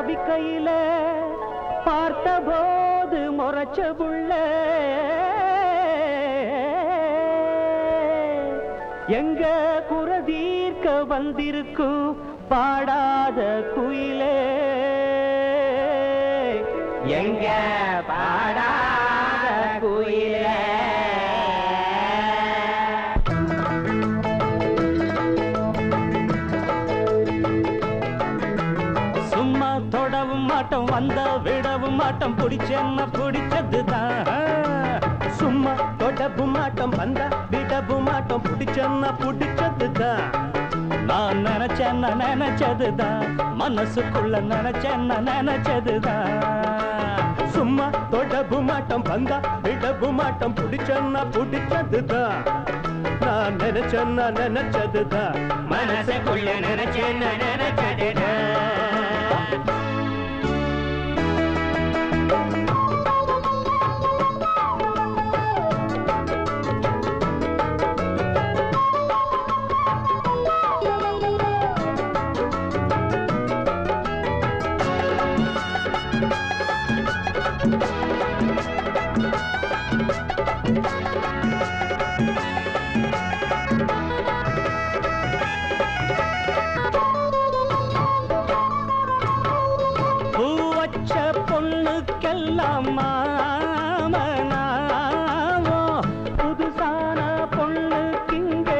தவிக்கையில பார்த்தபோது முறைச்ச புள்ள எங்க குரதீர்க்க வந்திருக்கும் பாடாத குயிலே எங்க பாடாத குயிலே சும்மா தொடவும் மாட்டோம் வந்த விடவும் மாட்டோம் பிடிச்சென்ன பிடிச்சதுதான் சும்மா தொடவும் மாட்டோம் வந்த விடவும் மாட்டோம் பிடிச்சென்ன பிடிச்சதுதான் நான் நினைச்சேன்ன நினைச்சதுதான் மனசுக்குள்ள நினைச்சேன்ன நினைச்சதுதான் சும்மா தொடவும் மாட்டோம் வந்தா விடவும் மாட்டோம் பிடிச்சென்ன பிடிச்சதுதான் நான் நினைச்சேன்ன நினைச்சதுதான் மனசுக்குள்ள நினைச்சேன்ன நினைச்சதுதான் பூ வச்ச பொண்ணுக்கெல்லாம் மாமனாவோ புதுசான பொண்ணுக்கு இங்கே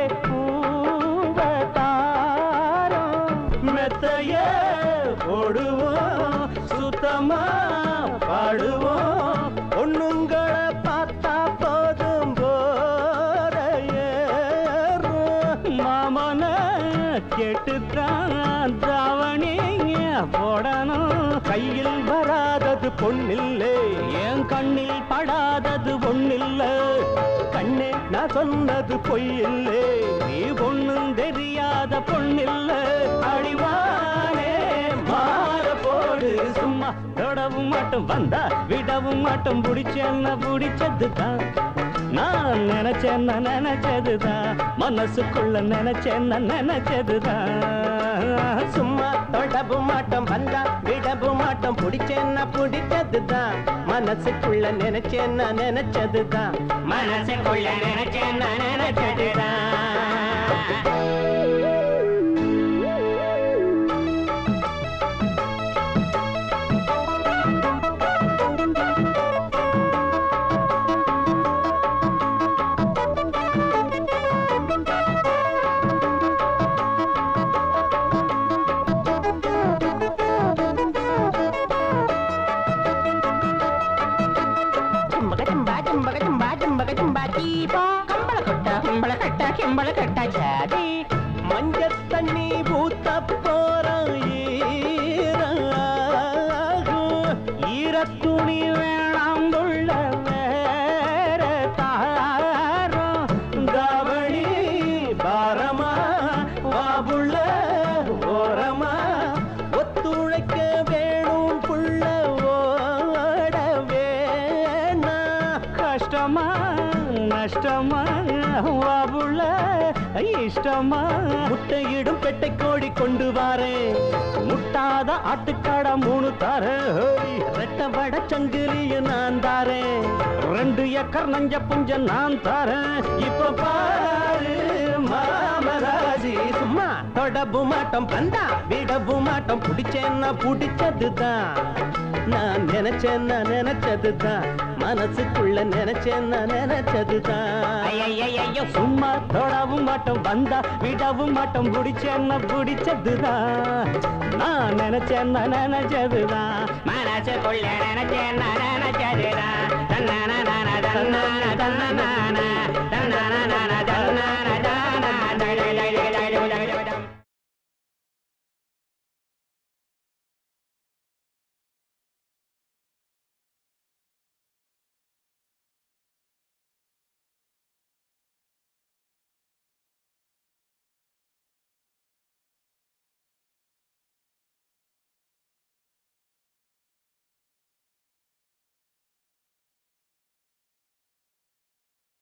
பூவத்தாரோ மெத்தைய போடுவோம் சுத்தமா பாடுவோம் பொண்ணுங்களை பார்த்தா போதும் போற ஏறும் மாமன கேட்டுத்தான் தாவணி போடணும் கையில் வராதது பொண்ணில்லை என் கண்ணில் படாதது பொண்ணில்ல கண்ணே நான் சொன்னது பொய்யில்லை நீ பொண்ணும் தெரியாத பொண்ணில்ல அடிவானே மாற போடு சும்மா தொடவும் மாட்டோம் வந்தா விடவும் மாட்டோம் பிடிச்சேன்ன பிடிச்சதுதான் நான் நினைச்சேன் நினைச்சதுதான் மனசுக்குள்ள நினைச்சேன் நினைச்சதுதான் சும்மா தொடவும் மாட்டோம் வந்தா விடவும் மாட்டோம் பிடிச்சேன்னா பிடிச்சதுதான் மனசுக்குள்ள நினைச்சேன் நினைச்சதுதான் மனசுக்குள்ள நினைச்சேன் நினைச்சதுதான் చింబక చింబా చింబక చింబా చింబక చింబా చీపా కంబళ కొట్ట కింబళ కట్ట కింబళ కట్ట చాది மஞ்ச தண்ணி ஊத்த போறோம் ஈரத்துணி வேணாம் உள்ள வேற தாரம் தாவணி பாரமா வாபுள்ள ஓரமா ஒத்துழைக்க வேணும் புள்ள ஓட வேணா கஷ்டமா நஷ்டமா வாபுள்ள இஷ்டமா முட்டையிடும் பெட்டை கோழி கொண்டு வாரேன் முட்டாத ஆட்டுக்காட மூணு தாரேன் ரெட்ட வட சங்கிலிய நான் தாரேன் ரெண்டு ஏக்கர் நஞ்ச புஞ்ச நான் தாரேன் இப்ப பாரு மாமராஜி சும்மா தொடவு மாட்டோம் பந்தா விடவு மாட்டோம் பிடிச்சேன்னா பிடிச்சதுதான் நான் நினைச்சேன்னா நினைச்சதுதான் மனசுக்குள்ள நினைச்சேன்னா நினைச்சதுதான் ஐயோ சும்மா தொடவும் மாட்டோம் வந்தா விடவும் மாட்டோம் பிடிச்சேன்னா பிடிச்சதுதான் நான் நினைச்சேன்னா நினைச்சதுதான் மனசுக்குள்ள நினைச்சேன் நினைச்சதுதான் தன்னான தன்னான தன்னான